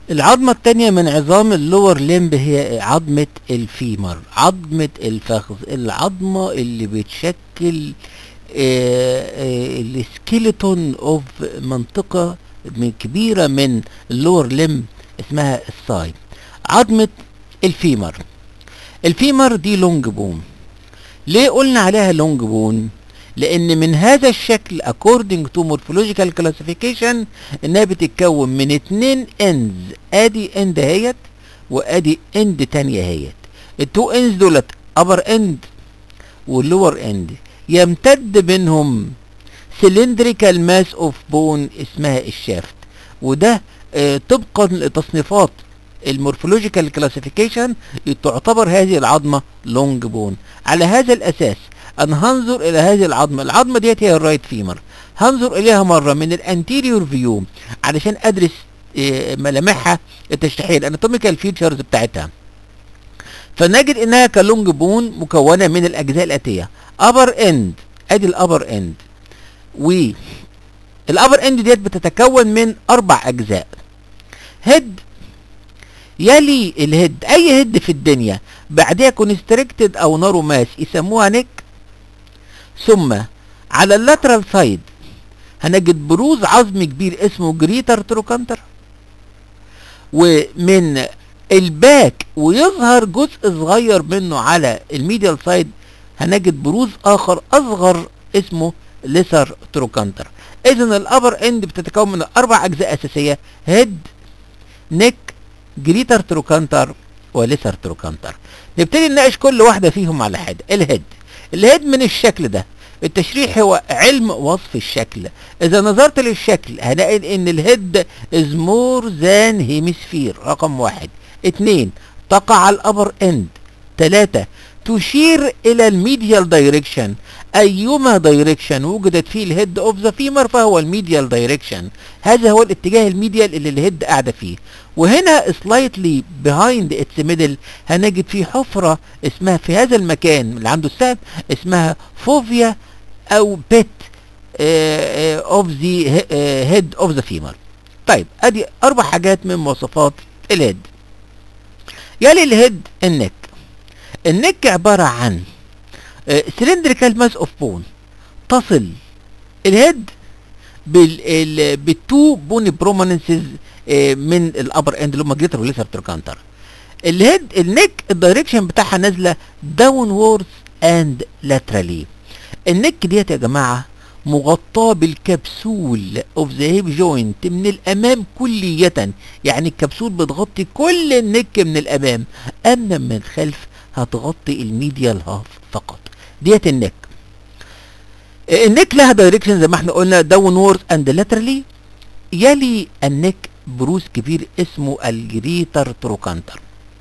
العظمة التانية من عظام اللور ليمب هي عظمة الفيمر عظمة الفخذ العظمة اللي بتشكل السكيلتون اوف منطقة من كبيرة من اللور ليمب اسمها الساي عظمة الفيمر الفيمر دي لونج بون ليه قلنا عليها لونج بون لان من هذا الشكل according to morphological classification انها بتتكون من اتنين ends ادي اند اهيت وادي اند تانية اهيت التو ends دولت upper end واللور اند يمتد بينهم cylindrical mass of bone اسمها الشافت وده آه طبقا لتصنيفات المورفولوجيكال كلاسيفيكيشن تعتبر هذه العظمه لونج بون على هذا الاساس انا هنظر الى هذه العظمه العظمه ديت هي الرايت فيمر هنظر اليها مره من الانتيريور فيو علشان ادرس إيه ملامحها التشريحيه الاناتوميكال فيتشرز بتاعتها فنجد انها كلونج بون مكونه من الاجزاء الاتيه ابر اند ادي الابر اند و الابر اند ديت بتتكون من اربع اجزاء هيد يلي الهيد اي هيد في الدنيا بعدها كونستريكتد او نارو ماس يسموها نيك ثم على اللاترال سايد هنجد بروز عظمي كبير اسمه جريتر تروكانتر ومن الباك ويظهر جزء صغير منه على الميديال سايد هنجد بروز اخر اصغر اسمه ليسر تروكانتر اذا الابر اند بتتكون من اربع اجزاء اساسيه هيد نيك جريتر تروكانتر وليسر تروكانتر نبتدي نناقش كل واحده فيهم على حده الهيد الهيد من الشكل ده التشريح هو علم وصف الشكل اذا نظرت للشكل هنلاقي ان الهيد از مور ذان هيمسفير رقم واحد اتنين تقع على الابر اند تلاتة تشير الى الميديال دايركشن ايما دايركشن وجدت فيه الهيد اوف ذا فيمر فهو الميديال دايركشن هذا هو الاتجاه الميديال اللي الهيد قاعده فيه وهنا سلايتلي بيهايند اتس ميدل هنجد فيه حفره اسمها في هذا المكان اللي عنده السهم اسمها فوفيا او بيت اوف ذا هيد اوف ذا فيمر طيب ادي اربع حاجات من مواصفات الهيد يلي الهيد النك النك عباره عن سلندريكال ماس اوف بون تصل الهيد بال بالتو بوني بروماننسز من الابر اند اللي هم جريتر وليسر تروكانتر الهيد النك الدايركشن بتاعها نازله داون وورز اند لاترالي النك ديت يا جماعه مغطاه بالكبسول اوف ذا هيب جوينت من الامام كليه يعني الكبسول بتغطي كل النك من الامام اما من الخلف هتغطي الميديال هاف فقط ديت النك النك لها دايركشن زي ما احنا قلنا داون وورز اند لاترالي يلي النك بروز كبير اسمه الجريتر تروكانتر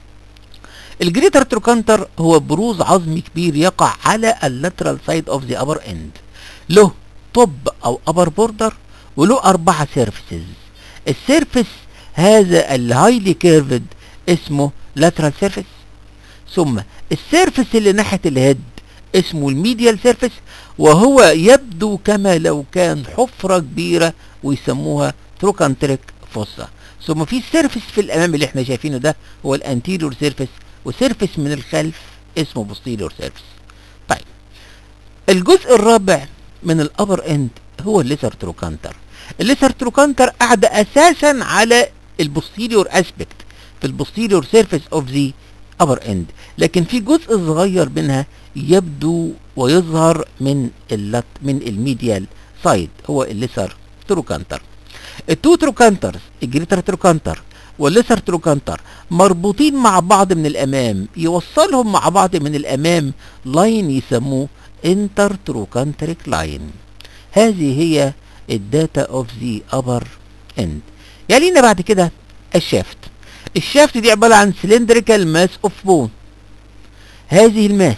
الجريتر تروكانتر هو بروز عظمي كبير يقع على اللاترال سايد اوف ذا ابر اند له توب او ابر بوردر وله اربعه سيرفيسز السيرفيس هذا الهايلي كيرفد اسمه لاترال سيرفيس ثم السيرفيس اللي ناحيه الهيد اسمه الميديال سيرفيس وهو يبدو كما لو كان حفره كبيره ويسموها تروكانتريك فوسا ثم في سيرفيس في الامام اللي احنا شايفينه ده هو الانتيريور سيرفيس وسيرفيس من الخلف اسمه بوستيريور سيرفيس طيب الجزء الرابع من الابر اند هو الليسر تروكانتر الليسر تروكانتر قاعده اساسا على البوستيريور اسبكت في البوستيريور سيرفيس اوف ذا ابر اند لكن في جزء صغير منها يبدو ويظهر من اللت من الميديال سايد هو الليسر تروكانتر التو تروكانترز الجريتر تروكانتر والليسر تروكانتر مربوطين مع بعض من الامام يوصلهم مع بعض من الامام لاين يسموه انتر تروكانتريك لاين هذه هي الداتا اوف ذا ابر اند يلينا بعد كده الشافت الشافت دي عباره عن سلندريكال ماس اوف بون هذه الماس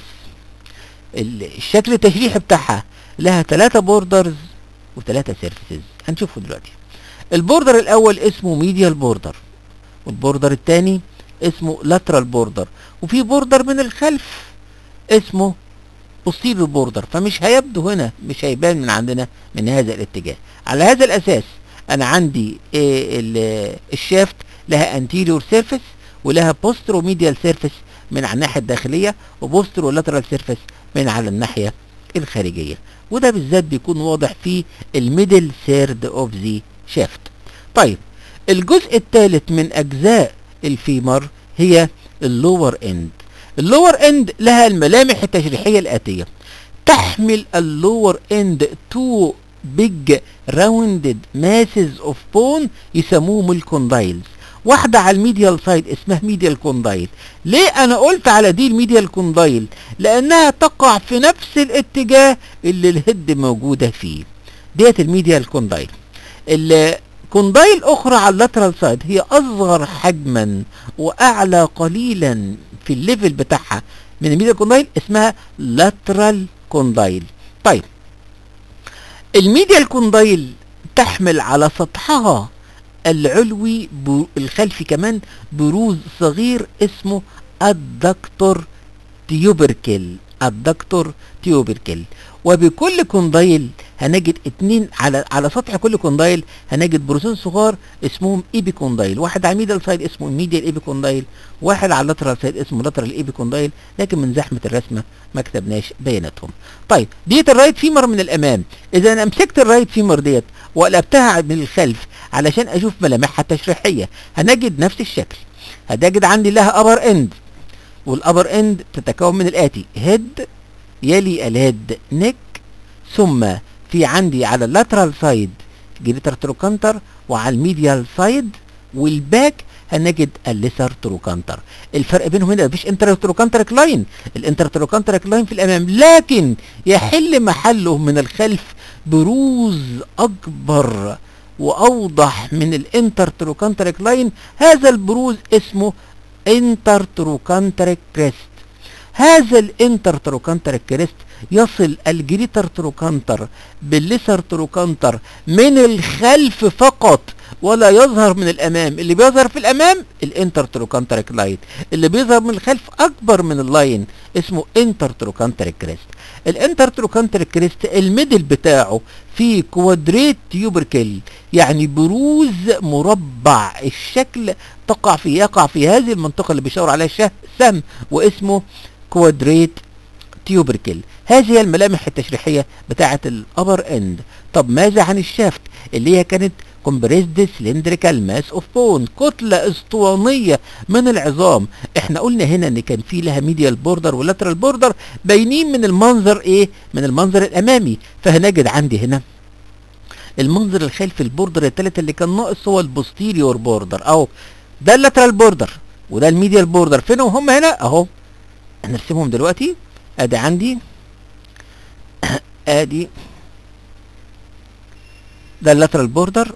الشكل التشريحي بتاعها لها ثلاثة بوردرز وثلاثة سيرفيسز هنشوفه دلوقتي البوردر الاول اسمه ميديال بوردر والبوردر الثاني اسمه لاترال بوردر وفي بوردر من الخلف اسمه بوستيريور بوردر فمش هيبدو هنا مش هيبان من عندنا من هذا الاتجاه على هذا الاساس انا عندي إيه الشافت لها انتيريور سيرفيس ولها بوسترو ميديال سيرفيس من على الناحيه الداخليه وبوسترو لاترال سيرفيس من على الناحيه الخارجيه وده بالذات بيكون واضح في الميدل سيرد اوف ذا شافت طيب الجزء الثالث من اجزاء الفيمر هي اللور اند اللور اند لها الملامح التشريحيه الاتيه تحمل اللور اند تو بيج راوندد ماسز اوف بون يسموهم الكوندايلز واحدة على الميديال سايد اسمها ميديال كوندايل ليه انا قلت على دي الميديال كوندايل لانها تقع في نفس الاتجاه اللي الهد موجودة فيه ديت الميديال كوندايل الكوندايل اخرى على اللاترال سايد هي اصغر حجما واعلى قليلا في الليفل بتاعها من الميديال كوندايل اسمها لاترال كوندايل طيب الميديال كوندايل تحمل على سطحها العلوي الخلفي كمان بروز صغير اسمه الدكتور تيوبركل الدكتور تيوبركل وبكل كوندايل هنجد اتنين على على سطح كل كوندايل هنجد بروزين صغار اسمهم ايبي كوندايل واحد على الميديال سايد اسمه ميديال ايبي كوندايل واحد على اللاترال سايد اسمه لاترال ايبي كوندايل لكن من زحمه الرسمه ما كتبناش بياناتهم طيب ديت الرايت فيمر من الامام اذا انا مسكت الرايت فيمر ديت وقلبتها من الخلف علشان اشوف ملامحها التشريحيه هنجد نفس الشكل هتجد عندي لها ابر اند والابر اند تتكون من الاتي هيد يلي الهيد نيك ثم في عندي على اللاترال سايد جريتر تروكانتر وعلى الميديال سايد والباك هنجد الليسر تروكانتر الفرق بينهم هنا مفيش انتر تروكانترك لاين الانتر تروكانترك لاين في الامام لكن يحل محله من الخلف بروز اكبر واوضح من الانتر تروكانترك لاين هذا البروز اسمه انتر تروكانترك كريست هذا الانتر تروكانتر كريست يصل الجريتر تروكانتر بالليسر تروكانتر من الخلف فقط ولا يظهر من الامام اللي بيظهر في الامام الانتر تروكانترك لاين اللي بيظهر من الخلف اكبر من اللاين اسمه انتر تروكانترك كريست الانتر تروكانترك كريست الميدل بتاعه في كوادريت تيوبركل يعني بروز مربع الشكل تقع في يقع في هذه المنطقة اللي بيشاور عليها السهم واسمه كوادريت تيوبركل هذه هي الملامح التشريحية بتاعة الأبر إند طب ماذا عن الشافت اللي هي كانت كومبريسد سلندريكال ماس اوف بون كتلة اسطوانية من العظام احنا قلنا هنا ان كان في لها ميديال بوردر ولاترال بوردر باينين من المنظر ايه من المنظر الامامي فهنجد عندي هنا المنظر الخلفي البوردر الثالث اللي كان ناقص هو البوستيريور بوردر اهو ده اللاترال بوردر وده الميديال بوردر فين وهم هنا اهو هنرسمهم دلوقتي ادي عندي ادي ده اللاترال بوردر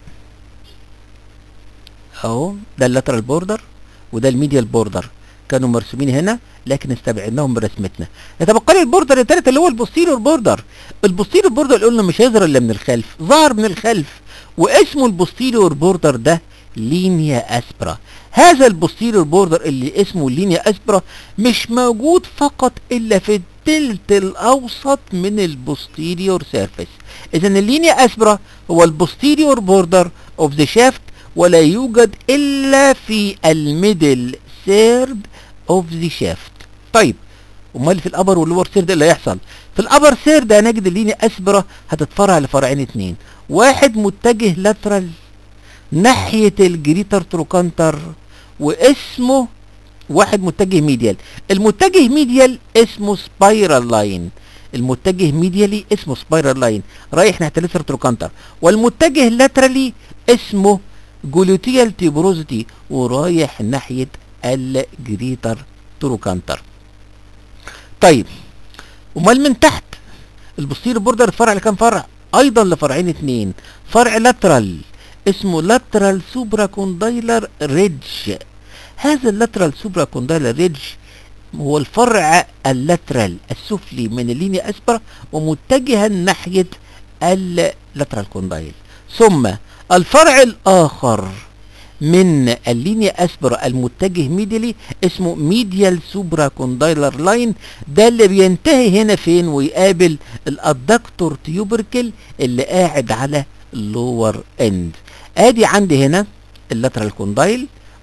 اهو ده اللاترال بوردر وده الميديال بوردر كانوا مرسومين هنا لكن استبعدناهم برسمتنا يتبقى لي البوردر الثالث اللي هو البوستيريور بوردر البوستيريور بوردر اللي قلنا مش هيظهر الا من الخلف ظهر من الخلف واسمه البوستيريور بوردر ده لينيا اسبرا هذا البوستيريور بوردر اللي اسمه لينيا اسبرا مش موجود فقط الا في التلت الاوسط من البوستيريور سيرفيس اذا اللينيا اسبرا هو البوستيريور بوردر اوف ذا شافت ولا يوجد الا في الميدل سيرد اوف ذا شافت طيب امال في الابر واللور سيرد اللي هيحصل في الابر سيرد هنجد اللينيا اسبرا هتتفرع لفرعين اتنين واحد متجه لاترال ناحية الجريتر تروكانتر واسمه واحد متجه ميديال المتجه ميديال اسمه سبايرال لاين المتجه ميديالي اسمه سبايرال لاين رايح ناحية الليسر تروكانتر والمتجه لاترالي اسمه جلوتيال تيبروزيتي ورايح ناحية الجريتر تروكانتر طيب امال من تحت البوستير بوردر اتفرع لكام فرع ايضا لفرعين اتنين فرع لاترال اسمه لاترال سوبرا كوندايلر ريدج هذا اللاترال سوبرا كوندايلر ريدج هو الفرع اللاترال السفلي من اللينيا اسبرا ومتجها ناحية اللاترال كوندايل ثم الفرع الاخر من اللينيا اسبرا المتجه ميديالي اسمه ميديال سوبرا كوندايلر لاين ده اللي بينتهي هنا فين ويقابل الادكتور تيوبركل اللي قاعد على اللور اند ادي عندي هنا اللاترال كوندايل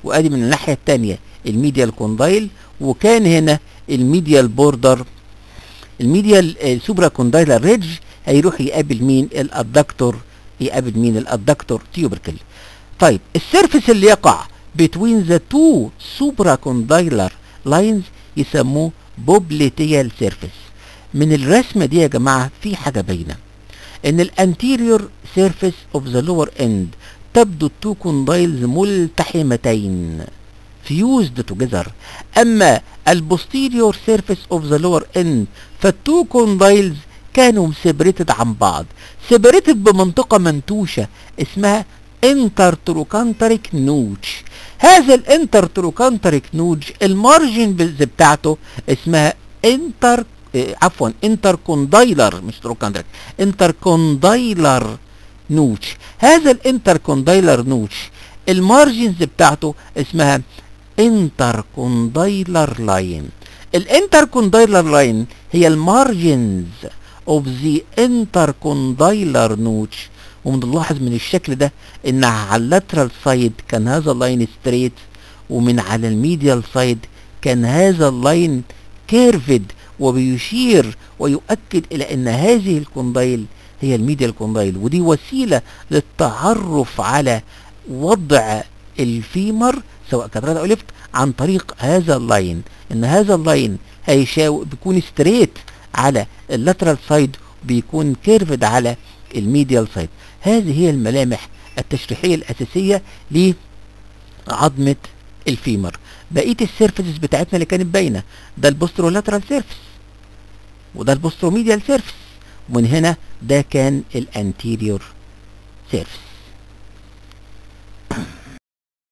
وادي من الناحيه الثانيه الميديال كوندايل وكان هنا الميديال بوردر الميديال السوبرا كوندايلر ريدج هيروح يقابل مين الادكتور يقابل مين الادكتور تيوبركل طيب السيرفس اللي يقع between the two supracondylar lines يسموه بوبليتيال سيرفيس من الرسمة دي يا جماعة في حاجة باينة ان الانتيريور سيرفيس اوف ذا لور اند تبدو التو كوندايلز ملتحمتين فيوزد توجذر اما البوستيريور سيرفيس اوف ذا لور اند فالتو كوندايلز كانوا سيبريتد عن بعض سيبريتد بمنطقة منتوشة اسمها انترتروكانتريك نوتش هذا الانترتروكانتريك نوتش المارجن بتاعته اسمها انتر اه عفوا انتركوندايلر مش تروكانتريك انتركوندايلر نوتش هذا الانتركوندايلر نوتش المارجنز بتاعته اسمها انتركوندايلر لاين الانتركوندايلر لاين هي المارجنز اوف ذا انتركوندايلر نوتش وبنلاحظ من الشكل ده ان على اللاترال سايد كان هذا اللاين ستريت ومن على الميديال سايد كان هذا اللاين كيرفد وبيشير ويؤكد الى ان هذه الكوندايل هي الميديال كوندايل ودي وسيله للتعرف على وضع الفيمر سواء كانت رايت او ليفت عن طريق هذا اللاين ان هذا اللاين هيشاو بيكون ستريت على اللاترال سايد بيكون كيرفد على الميديال سايد هذه هي الملامح التشريحيه الاساسيه لعظمه الفيمر بقيه السيرفيسز بتاعتنا اللي كانت باينه ده البوسترولاترال سيرفيس وده البوستروميديال سيرفيس ومن هنا ده كان الانتيريور سيرفيس